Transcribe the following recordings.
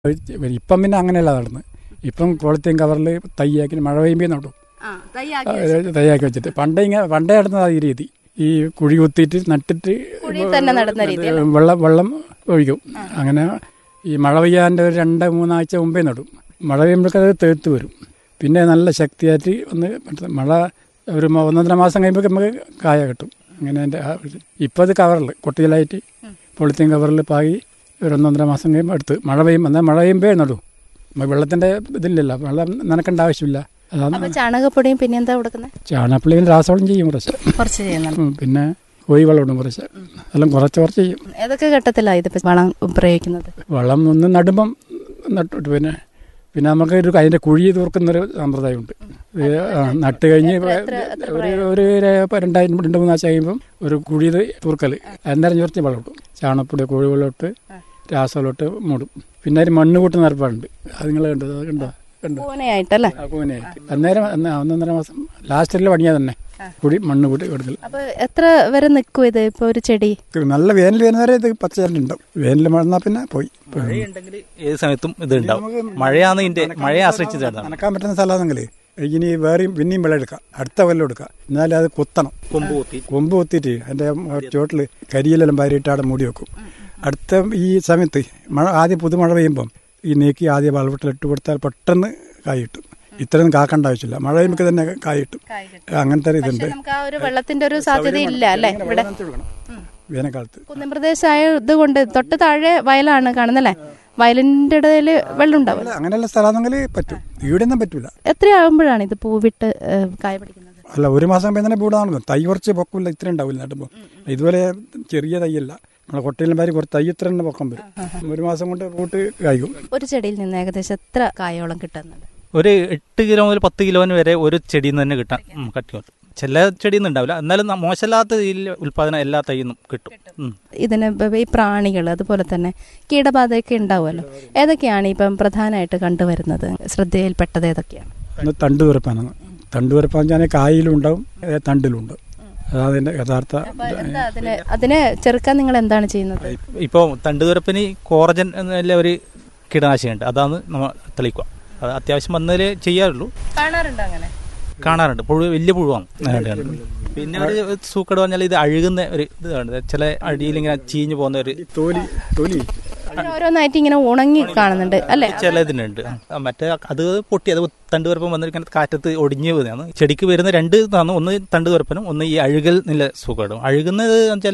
ഇപ്പം പിന്നെ അങ്ങനെയല്ല നടന്ന് ഇപ്പം കുളത്തെയും കവറിൽ തയ്യാക്കി മഴ പെയ്യുമ്പോൾ നടും ആ, തയ്യാക്കി ആ, തയ്യാക്കി വെച്ചിട്ട് പണ്ടേ ഇങ്ങനെ പണ്ടേ നടന്നത് ഈ രീതി ഈ കുഴി കുത്തിയിട്ട് നട്ടിട്ട് കുഴിയിൽ തന്നെ നടുന്ന രീതി അല്ലേ? വെള്ളം വെള്ളം ഒഴിക്കും അങ്ങനെ ഈ മഴ പെയ്യാൻ്റെ ഒരു രണ്ട് മൂന്നാഴ്ച മുമ്പേ നടും മഴ പെയ്യുമ്പോഴേക്കും അത് തേർത്ത് വരും പിന്നെ നല്ല ശക്തിയായിട്ട് ഒന്ന് മറ്റേ മഴ ഒരു മ- ഒന്നൊന്നര മാസം കഴിയുമ്പോൾ നമുക്ക് കായ കിട്ടും അങ്ങനെ എൻ്റെ ഇപ്പോൾ അത് കവറിൽ കൊട്ടിയിലായിട്ട് പൊളിത്തീൻ കവറിൽ പാകി ഒരു ഒന്നൊന്നര മാസം കഴിയുമ്പോൾ എടുത്ത് മഴ പെയ്യും എന്നാൽ മഴ പെയ്യുമ്പോൾ നടും വെള്ളത്തിൻ്റെ ഇതില്ലല്ലോ വെള്ളം നനക്കേണ്ട ആവശ്യമില്ല അതാണ് അപ്പൊ ചാണകപ്പൊടിയും പിന്നെ എന്താ കൊടുക്കുന്നത് ചാണകപ്പള്ളിയിൽ രാസവളം ചെയ്യും കുറച്ച് കുറച്ച് ചെയ്യുന്നുണ്ട് ഉം, പിന്നെ കോഴി വളം ഇടും കുറച്ച് എല്ലാം കുറച്ച് കുറച്ച് ചെയ്യും ഏതൊക്കെ ഘട്ടത്തിലാണ് ഇതിപ്പോ വളം പ്രയോഗിക്കുന്നത് വളം ഒന്ന് നടുമ്പം നട്ടിട്ട് പിന്നെ പിന്നെ നമുക്ക് ഒരു അതിൻ്റെ കുഴി തൂർക്കുന്നൊരു സമ്പ്രദായമുണ്ട് ഇത് ആ, നട്ട് കഴിഞ്ഞ് എത്ര- എത്ര- എത്ര ഒരു ഒരു ര- രണ്ടായിരം രണ്ട് മൂന്നാഴ്ച കഴിയുമ്പം ഒരു കുഴി ഇത് തൂർക്കൽ അന്നേരം കുറച്ച് വളം ഇട്ടും ചാണകപ്പൊടി കോഴി വളം ഇട്ട് രാസവളം ഇട്ട് മൂടും പിന്നെ ഒരു മണ്ണ് കൂട്ട് നിരപ്പാറുണ്ട് അത് നിങ്ങൾ കണ്ടോ അത് കണ്ടോ കണ്ടോ പൂനയായിട്ടല്ലേ ആ കൂനായിട്ട് അന്നേരം അന്ന് ഒന്നൊന്നര മാസം ലാസ്റ്റിലെ പണിയാ തന്നെ കുഴി മണ്ണ് കൂട്ടി കൊടുക്കൽ അപ്പൊ എത്ര വരെ നിൽക്കും ഇത് ഇപ്പൊ ഒരു ചെടി നല്ല വേനൽ വരുന്ന വരെ ഇത് പച്ചക്കറിണ്ടാവും വേനൽ മഴന്നാ പിന്നെ പോയി മഴയുണ്ടെങ്കിൽ ഏത് സമയത്തും ഇത് ഉണ്ടാവും മഴയാണ് ഇതിന്റെ മഴയെ ആശ്രയിച്ചിട്ട് നടന്നത്. നനക്കാൻ പറ്റുന്ന സ്ഥലമാണെങ്കിൽ ഇനി വേറെയും പിന്നെയും വെള്ളം എടുക്കാം അടുത്ത കൊല്ലം എടുക്കാം എന്നാലും അത് കുത്തണം കൊമ്പ് കുത്തി കൊമ്പ് കുത്തിയിട്ട് അതിന്റെ ചോട്ടിൽ കരിയിലെല്ലാം പാരിയിട്ട് അവിടെ മൂടി വെക്കും അടുത്ത ഈ സമയത്ത് മഴ ആദ്യം പുതുമഴ പെയ്യുമ്പം ഈ നീക്കി ആദ്യം വളവിട്ടിൽ ഇട്ട് കൊടുത്താൽ പെട്ടെന്ന് കായ് കിട്ടും ഇത്രയൊന്നും കാക്കേണ്ട ആവശ്യമില്ല മഴ പെയ്യുമ്പോൾ തന്നെ കായ് കിട്ടും അങ്ങനത്തെ ഒരു ഇതുണ്ട് നമുക്ക് ആ ഒരു വെള്ളത്തിന്റെ ഒരു സാധ്യത ഇല്ല അല്ലെ ഇവിടെ വേനൽക്കാലത്ത് കുന്നിൻ പ്രദേശമായത് കൊണ്ട് തൊട്ട് താഴെ വയലാണ് കാണുന്നല്ലേ വയലിന്റെ ഇടയിൽ വെള്ളം ഉണ്ടാവും അല്ല, അങ്ങനെയുള്ള സ്ഥലമാണെങ്കിൽ പറ്റും ഇവിടെ ഒന്നും പറ്റൂല എത്രയാകുമ്പോഴാണ് ഇത് പൂവിട്ട് ഏഹ്, കായ പിടിക്കുന്നത് അല്ല ഒരു മാസം കഴിയുമ്പോൾ തന്നെ പൂടാണല്ലോ തൈ കുറച്ച് പൊക്കമില്ല ഇത്ര ഉണ്ടാവില്ല നട്ടുമ്പോൾ ഇതുപോലെ ചെറിയ തൈയല്ല നമ്മളെ കൊട്ടയിലും മാതിരി കുറച്ച് തൈ ഇത്ര തന്നെ പൊക്കം വരും ഒരു മാസം കൊണ്ട് പൂട്ട് കായ്ക്കും ഒരു ചെടിയിൽ നിന്ന് ഏകദേശം എത്ര കായോളം കിട്ടുന്നുണ്ട് ഒരു എട്ട് കിലോ മുതൽ പത്ത് കിലോന് വരെ ഒരു ചെടിയിൽ നിന്ന് തന്നെ കിട്ടാൻ ഉം, കട്ടി ചില ചെടിയിൽ നിന്ന് ഉണ്ടാവില്ല എന്നാലും ന- മോശമില്ലാത്ത രീതിയിൽ ഉൽപാദനം എല്ലാ തൈന്നും കിട്ടും ഉം. ഇതിന് ഇപ്പൊ ഈ പ്രാണികൾ അതുപോലെ തന്നെ കീടബാധയൊക്കെ ഉണ്ടാവുമല്ലോ ഏതൊക്കെയാണ് ഇപ്പം പ്രധാനമായിട്ട് കണ്ടുവരുന്നത് ശ്രദ്ധയിൽപ്പെട്ടത് ഏതൊക്കെയാണ് ഒന്ന് തണ്ട് തുറപ്പാനാണ് തണ്ട് തുറപ്പാൻ ഞാൻ കായിലും ഉണ്ടാവും ഏ, തണ്ടിലും ഉണ്ട് അതാണ് അതിന്റെ യഥാർത്ഥ അപ്പൊ എന്താ അതിന് അതിനെ ചെറുക്കാൻ നിങ്ങൾ എന്താണ് ചെയ്യുന്നത് ഇപ്പോൾ തണ്ടുതുരപ്പിന് കോറജൻ എന്നുള്ള ഒരു കീടനാശിനിയുണ്ട് അതാണ് നമ്മൾ തെളിക്കുക അത് അത്യാവശ്യം വന്നതിൽ ചെയ്യാറുള്ളൂ കാണാറുണ്ടോ അങ്ങനെ കാണാറുണ്ട് പുഴു വലിയ പുഴുവാണ് അതുകൊണ്ട് പിന്നെ ഒരു സൂക്കട് പറഞ്ഞാൽ ഇത് അഴുകുന്ന ഒരു ഇത് കാണുന്നത് ചില അടിയിൽ ഇങ്ങനെ ചീഞ്ഞു പോകുന്ന ഒരു ഈ തോലി തൊലി ഓരോന്നായിട്ട് ഇങ്ങനെ ഉണങ്ങി കാണുന്നുണ്ട് അല്ലെ ചില ഇതിനുണ്ട് ആ, മറ്റേ അത് പൊട്ടി അത് തണ്ട് തുരപ്പം വന്നിരിക്കുന്ന കാറ്റത്ത് ഒടിഞ്ഞു പോകുന്നതാണ് ചെടിക്ക് വരുന്ന രണ്ട് ഇതാണ് ഒന്ന് തണ്ട് തുരപ്പനും ഒന്ന് ഈ അഴുകൽ നില സുഖം അഴുകുന്നത് വെച്ചാൽ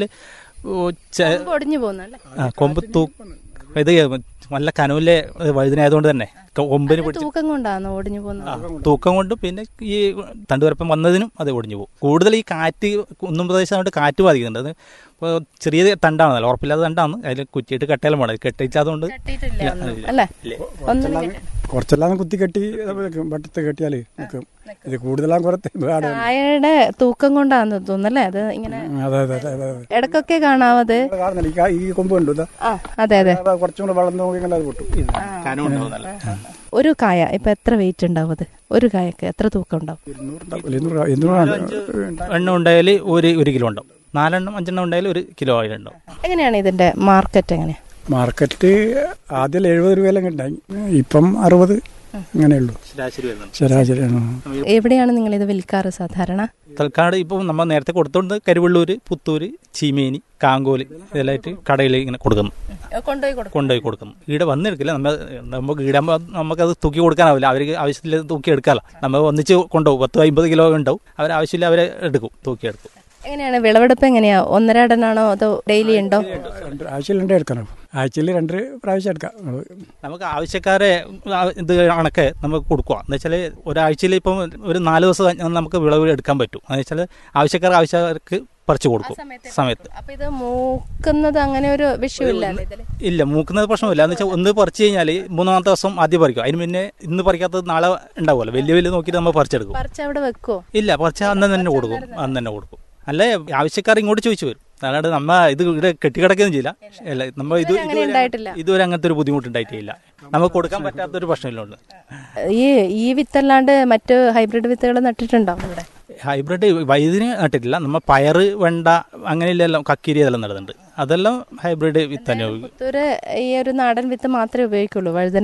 ഒടിഞ്ഞു പോകുന്നു അല്ലേ കൊമ്പ് തൂ ഇത് നല്ല കനവിലെ വഴുതിനായതുകൊണ്ട് തന്നെ കൊമ്പിന് പിടിച്ച് തൂക്കം കൊണ്ടാണ് ഒടിഞ്ഞു പോകുന്നത് ആ, തൂക്കം കൊണ്ട് പിന്നെ ഈ തണ്ടുവരപ്പം വന്നതിനും അത് ഒടിഞ്ഞു പോകും കൂടുതൽ ഈ കാറ്റ് കുന്നും പ്രദേശമായിട്ട് കാറ്റ് ബാധിക്കുന്നുണ്ട് അത് ഇപ്പോൾ ചെറിയ തണ്ടാണല്ലോ ഉറപ്പില്ലാത്ത തണ്ടാണ് അതിൽ കുറ്റിയിട്ട് കെട്ടലും വേണം കെട്ടിച്ചതുകൊണ്ട് കെട്ടിയിട്ടില്ല ഒന്നും, അല്ലേ ഒന്നും കുറച്ചെല്ലാം കുത്തി കെട്ടി വട്ടത്ത് കെട്ടിയാല് നിൽക്കും ഇത് കൂടുതലാകും കുറച്ച് പാടാണ് കായയുടെ തൂക്കം കൊണ്ടാന്ന് തോന്നുന്നല്ലേ അത് ഇങ്ങനെ അതെ അതെ അതെ അതെ ഇടക്കൊക്കെ കാണാവത് ഇത് കാണുന്നില്ല ഈ കാ- ഈ കൊമ്പ് കണ്ടു ഇതാ ആ അതെ അതെ അതാ കുറച്ചും കൂടെ വളർന്നു നോക്കിയാൽ അത് പൊട്ടും കനം ഉണ്ടാവുന്നല്ല ഒരു കായ ഇപ്പൊ എത്ര വെയിറ്റ് ഉണ്ടാവും അത് ഒരു കായക്ക് എത്ര തൂക്കം ഉണ്ടാവും ഇരുന്നൂറുണ്ടാവില്ല ഇരുന്നൂറ് ഇരുന്നൂറാണ് എണ്ണം ഉണ്ടായാൽ ഒരു ഒരു കിലോ ഉണ്ടാവും നാലെണ്ണം അഞ്ചെണ്ണം ഉണ്ടായാൽ ഒരു കിലോ ആയിട്ടുണ്ടാവും എങ്ങനെയാണ് ഇതിന്റെ മാർക്കറ്റ് എങ്ങനെയാ മാർക്കറ്റ് ആദ്യം എഴുപത് രൂപയെല്ലാം കിട്ടായി ഇപ്പം അറുപത് അങ്ങനെയുള്ളൂ ശരാശരി വരുന്നുണ്ട് ശരാശരി ആ. എവിടെയാണ് നിങ്ങൾ ഇത് വിൽക്കാറ് സാധാരണ തൽക്കാട് ഇപ്പോൾ നമ്മൾ നേരത്തെ കൊടുത്തോണ്ട് കരുവള്ളൂർ പുത്തൂര് ചീമേനി കാങ്കോല് ഇതെല്ലാമായിട്ട് കടയിൽ ഇങ്ങനെ കൊടുക്കുന്നു കൊണ്ടുപോയി കൊടുക്കും കൊണ്ടുപോയി കൊടുക്കുന്നു ഈടെ വന്നെടുക്കില്ല നമ്മൾ നമുക്ക് ഈടുമ്പോൾ നമുക്കത് തൂക്കി കൊടുക്കാനാവില്ല അവർക്ക് ആവശ്യത്തിൽ തൂക്കി എടുക്കാമല്ലോ നമ്മൾ ഒന്നിച്ച് കൊണ്ടുപോകും പത്ത് അമ്പത് കിലോ ഉണ്ടാവും അവർ ആവശ്യമില്ല അവരെ എടുക്കും തൂക്കി എടുക്കും എങ്ങനെയാണ് വിളവെടുപ്പ് എങ്ങനെയാ ഒന്നരാടനാണോ അതോ ഡെയിലി ഉണ്ടോ രണ്ട് ആഴ്ചയിൽ രണ്ടേ എടുക്കണം ആഴ്ചയിൽ രണ്ട് പ്രാവശ്യം എടുക്കാം നമ്മള്. നമുക്ക് ആവശ്യക്കാരെ ആ ഇത് കണക്കെ നമുക്ക് കൊടുക്കുക എന്ന് വെച്ചാൽ ഒരാഴ്ചയിൽ ഇപ്പം ഒരു നാല് ദിവസം കഴിഞ്ഞാൽ നമുക്ക് വിളവ് എടുക്കാൻ പറ്റും എന്ന് വെച്ചാൽ ആവശ്യക്കാർ ആവശ്യക്കാർക്ക് പറിച്ചു കൊടുക്കും സമയത്ത് അപ്പൊ ഇത് മൂക്കുന്നത് അങ്ങനെ ഒരു വിഷയമില്ല ഇതില് ഇല്ല മൂക്കുന്നത് പ്രശ്നമില്ല എന്ന് വെച്ചാൽ ഒന്ന് പറിച്ചു കഴിഞ്ഞാൽ മൂന്നാമത്തെ ദിവസം ആദ്യം പറിക്കും അതിന് മുന്നേ ഇന്ന് പറിക്കാത്തത് നാളെ ഉണ്ടാവുമല്ലോ വലിയ വലിയ നോക്കിയിട്ട് നമ്മൾ പറിച്ചെടുക്കും പറിച്ച് അവിടെ വെക്കുവോ ഇല്ല പറിച്ച അന്ന് തന്നെ കൊടുക്കും അന്ന് തന്നെ കൊടുക്കും അല്ലേ ആവശ്യക്കാർ ഇങ്ങോട്ട് ചോദിച്ചു വരും അല്ലാണ്ട് നമ്മ ഇത് ഇവിടെ കെട്ടിക്കിടക്കുകയും ചെയ്യില്ല അല്ല നമ്മൾ ഇത് അങ്ങനെ ഇതുവരെ- ഉണ്ടായിട്ടില്ല. ഇതുവരെ അങ്ങനത്തെ ഒരു ബുദ്ധിമുട്ടുണ്ടായിട്ടില്ല നമുക്ക് കൊടുക്കാൻ പറ്റാത്തൊരു പ്രശ്നമില്ലുണ്ട് ഈ ഈ വിത്തല്ലാണ്ട് മറ്റ് ഹൈബ്രിഡ് വിത്തുകൾ നട്ടിട്ടുണ്ടോ ഇവിടെ ഹൈബ്രിഡ് വൈദ്യുതി നട്ടിട്ടില്ല നമ്മൾ പയറ് വെണ്ട അങ്ങനെയെല്ലാം കക്കിരി അതെല്ലാം നടുന്നുണ്ട് അതെല്ലാം ഹൈബ്രിഡ് വിത്ത് തന്നെ ഉപയോഗിക്കും പുത്തൂര് ഈ ഒരു നാടൻ വിത്ത് മാത്രമേ ഉപയോഗിക്കുള്ളൂ വഴുതന